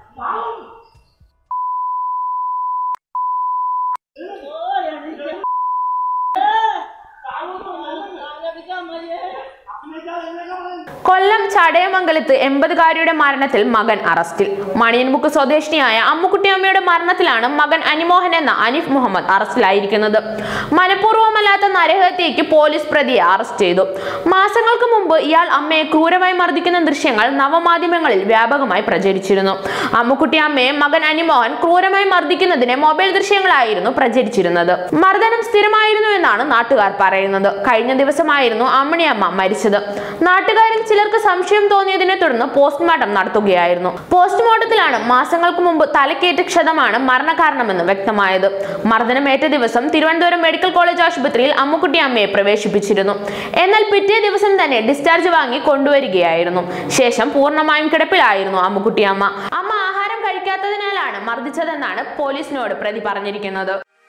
കൊല്ലം ചടയമംഗലത്ത് എൺപതുകാരിയുടെ മരണത്തിൽ മകൻ അറസ്റ്റിൽ മണിയൻമുക്ക് സ്വദേശിനിയായ അമ്മുക്കുട്ടിയമ്മയുടെ മരണത്തിലാണ് മകൻ അനിമോഹൻ എന്ന അനിഫ് മുഹമ്മദ് അറസ്റ്റിലായിരിക്കുന്നത് മനഃപൂർവ്വമല്ലാത്ത നരഹത്യയ്ക്ക് പോലീസ് പ്രതിയെ അറസ്റ്റ് ചെയ്തു മാസങ്ങൾക്ക് മുമ്പ് ഇയാൾ അമ്മയെ ക്രൂരമായി മർദ്ദിക്കുന്ന ദൃശ്യങ്ങൾ നവമാധ്യമങ്ങളിൽ വ്യാപകമായി പ്രചരിച്ചിരുന്നു അമ്മുക്കുട്ടി അമ്മയെ മകൻ അനിമോഹൻ ക്രൂരമായി മർദ്ദിക്കുന്നതിന് മൊബൈൽ ദൃശ്യങ്ങളായിരുന്നു പ്രചരിച്ചിരുന്നത് മർദ്ദനം സ്ഥിരമായിരുന്നു എന്നാണ് നാട്ടുകാർ പറയുന്നത് കഴിഞ്ഞ ദിവസമായിരുന്നു അമ്മണിയമ്മ മരിച്ചത് നാട്ടുകാരിൽ ചിലർക്ക് സംശയം തോന്നിയതിനെ തുടർന്ന് പോസ്റ്റ്മോർട്ടം നടത്തുകയായിരുന്നു പോസ്റ്റ്മോർട്ടത്തിലാണ് മാസങ്ങൾക്ക് മുമ്പ് തലക്കേറ്റ ക്ഷതമാണ് മരണകാരണമെന്ന് വ്യക്തമായത് മർദ്ദനമേറ്റ ദിവസം തിരുവനന്തപുരം മെഡിക്കൽ കോളേജ് ആശുപത്രിയിൽ അമ്മുക്കുട്ടി അമ്മയെ പ്രവേശിപ്പിച്ചിരുന്നു എന്നാൽ പിറ്റേ ദിവസം തന്നെ ഡിസ്ചാർജ് വാങ്ങി കൊണ്ടുവരികയായിരുന്നു ശേഷം പൂർണ്ണമായും കിടപ്പിലായിരുന്നു അമ്മുക്കുട്ടി അമ്മ അമ്മ ആഹാരം കഴിക്കാത്തതിനാലാണ് മർദ്ദിച്ചതെന്നാണ് പോലീസിനോട് പ്രതി പറഞ്ഞിരിക്കുന്നത്